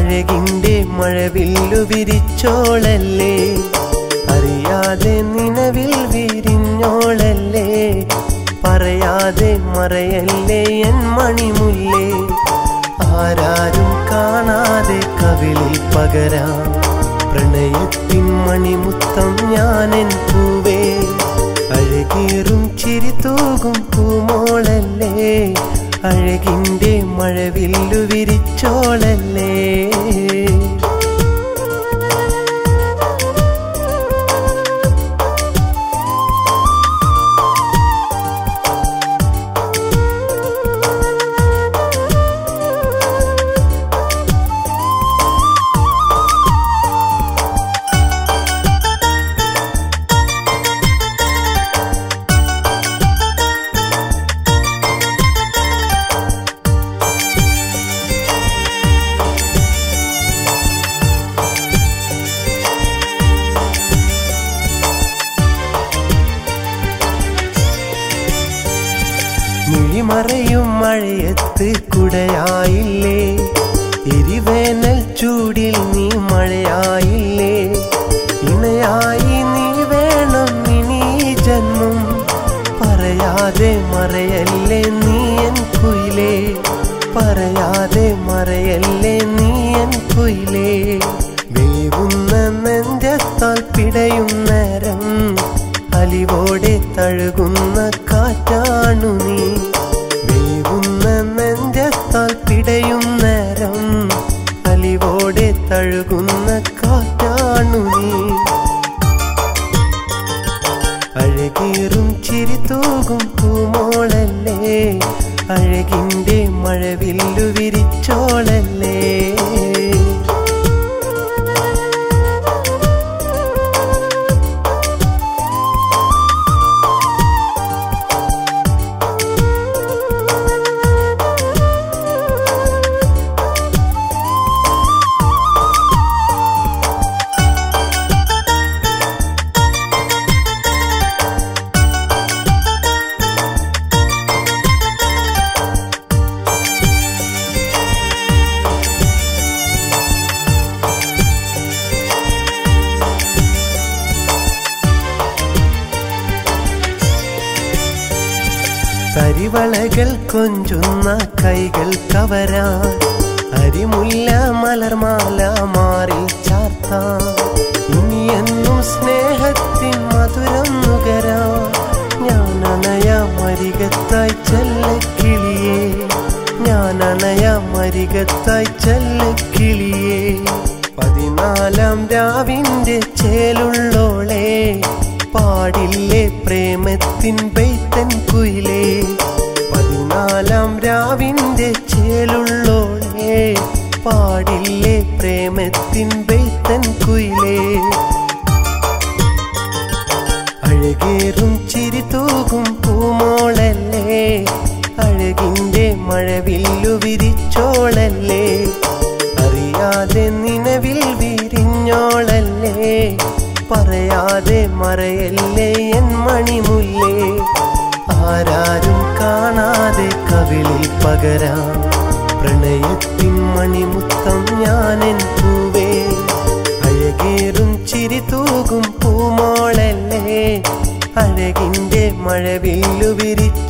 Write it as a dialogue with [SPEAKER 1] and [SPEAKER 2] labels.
[SPEAKER 1] അഴകിൻ്റെ മഴവില്ലു വിരിച്ചോളല്ലേ അറിയാതെ നിലവിൽ വിരിഞ്ഞോളല്ലേ പറയാതെ മറയല്ലേ എൻ മണിമുല്ലേ ആരാരും കാണാതെ കവിളിൽ പകരാം പ്രണയത്തിൻ മണിമുത്തം ഞാനെൻ പൂവേ അഴകേറും ചിരി തൂകും പൂമോളല്ലേ അഴകിൻ്റെ മഴവില്ലു വിരിച്ചോളല്ലേ മിഴിമറയും മഴയത്ത് കുടയായില്ലേ എരിവേനൽ ചൂടിൽ നീ മഴയായില്ലേ ഇണയായി നീ വേണം ഇനി ഈ ജന്മം പറയാതെ മറയല്ലേ നീ എൻ കുയിലേ പറയാതെ മറയല്ലേ നീ എൻ കുയിലേ വേവുന്ന നെഞ്ചത്താൽ പിടയും നേരം അലിവോടെ തഴുകുന്ന കാറ്റാണു നീ വേവുന്ന നെഞ്ചത്താൽ പിടയും നേരം അലിവോടെ തഴുകുന്ന കാറ്റാണു നീ അഴകേറും ചിരി തൂകും പൂമോളല്ലേ അഴകിൻ്റെ മഴവില്ലു വിരിച്ചോളല്ലേ കരിവളകൾ കൊഞ്ചുന്ന കൈകൾ കവരാൻ അരിമുല്ല മലർമാല മാറി ചാർത്താൻ ഇനിയെന്നും സ്നേഹത്തിൻ മധുരം നുകരാൻ ഞാൻ അണയ മരികത്തായി ചെല്ലക്കിളിയേ ഞാൻ അണയ മരികത്തായി ചെല്ലക്കിളിയേ പതിനാലാം രാവിന്റെ ചേലുള്ളോളെ പാടില്ലേ പ്രേമത്തിൻ ബെയ്ത്തൻ കുയിലേ പതിനാലാം രാവിന്റെ ചേലുള്ളോളെ പാടില്ലേ പ്രേമത്തിൻ ബെയ്ത്തൻ കുയിലേ അഴകേറും ചിരി തൂകും പൂമോളല്ലേ അഴകിൻ്റെ മഴവില്ലു വിരിച്ചോളല്ലേ അറിയാതെ നിലവിൽ വിരിഞ്ഞോളല്ലേ പറയാതെ മറയല്ലേ എൻ മണിമുല്ലേ ആരാരും കാണാതെ കവിളിൽ പകരാം പ്രണയത്തിൻ മണിമുത്തം ഞാനെൻ പൂവേ അഴകേറും ചിരി തൂകും പൂമോളല്ലേ അഴകിൻ്റെ മഴവില്ലു വിരിച്ച